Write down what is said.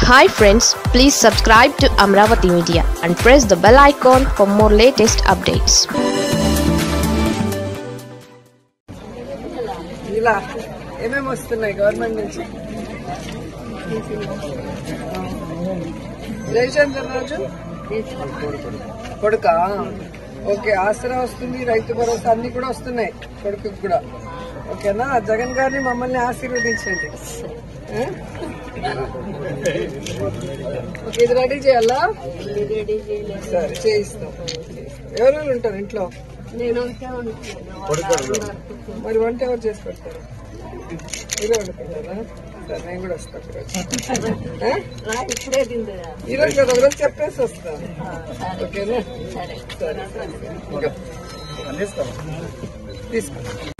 Hi friends please subscribe to Amaravati media and press the bell icon for more latest updates ఇలా ఏమేమి వస్తున్నాయి government నుంచి జయచంద్ర రాజు కొడుకా okay ఆసరా వస్తుంది రైతు భరోసా అన్ని కూడా వస్తున్నాయి కొడుకు కూడా ఓకేనా జగన్ గారిని మమ్మల్ని ఆశీర్వదించండి ఆ? ఓకే ఇది రెడీ చేయాలా సరే చేయిస్తాం ఎవరెవరు ఉంటారు ఇంట్లో మరి వంట ఎవరు చేసి పెడతారు మీరే వండుకుంటారా సరే నేను కూడా వస్తాను ఒకరోజు. ఆ? ఈరోజు కదా ఒకరోజు చెప్పేసి వస్తా ఓకేనా సరే సరే ఇంకా తీసుకో